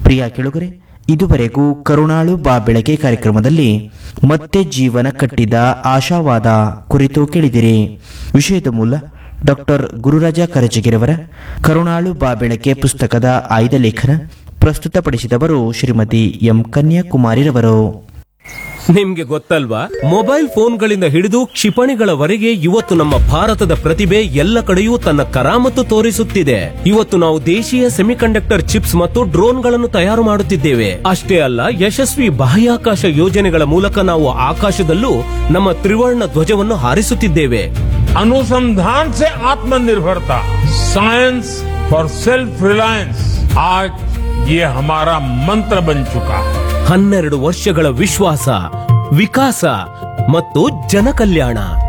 ಪ್ರಿಯ ಕೆಳುಗರೆ ಇದುವರೆಗೂ ಕರುಣಾಳು ಬಾ ಬೆಳಗ್ಗೆ ಕಾರ್ಯಕ್ರಮದಲ್ಲಿ ಮತ್ತೆ ಜೀವನ ಕಟ್ಟಿದ ಆಶಾವಾದ ಕುರಿತು ಕೇಳಿದಿರಿ ವಿಷಯದ ಮೂಲ ಡಾಕ್ಟರ್ ಗುರುರಾಜ ಕರಜಗಿರವರ ಕರುಣಾಳು ಬಾ ಬೆಳಗ್ಗೆ ಪುಸ್ತಕದ ಆಯ್ದ ಲೇಖನ ಪ್ರಸ್ತುತಪಡಿಸಿದವರು ಶ್ರೀಮತಿ ಎಂ ಕನ್ಯಾಕುಮಾರಿರವರು ನಿಮ್ಗೆ ಗೊತ್ತಲ್ವಾ ಮೊಬೈಲ್ ಫೋನ್ಗಳಿಂದ ಹಿಡಿದು ಕ್ಷಿಪಣಿಗಳವರೆಗೆ ಇವತ್ತು ನಮ್ಮ ಭಾರತದ ಪ್ರತಿಭೆ ಎಲ್ಲ ಕಡೆಯೂ ತನ್ನ ಕರಾಮತ್ತು ತೋರಿಸುತ್ತಿದೆ ಇವತ್ತು ನಾವು ದೇಶೀಯ ಸೆಮಿಕಂಡಕ್ಟರ್ ಚಿಪ್ಸ್ ಮತ್ತು ಡ್ರೋನ್ಗಳನ್ನು ತಯಾರು ಮಾಡುತ್ತಿದ್ದೇವೆ ಅಷ್ಟೇ ಅಲ್ಲ ಯಶಸ್ವಿ ಬಾಹ್ಯಾಕಾಶ ಯೋಜನೆಗಳ ಮೂಲಕ ನಾವು ಆಕಾಶದಲ್ಲೂ ನಮ್ಮ ತ್ರಿವರ್ಣ ಧ್ವಜವನ್ನು ಹಾರಿಸುತ್ತಿದ್ದೇವೆ अनुसंधान से आत्मनिर्भरता साइंस फॉर सेल्फ रिलायंस आज ये हमारा मंत्र बन चुका है ಹನ್ನೆರಡು ವರ್ಷಗಳ ವಿಶ್ವಾಸ ವಿಕಾಸ ಮತ್ತು ಜನಕಲ್ಯಾಣ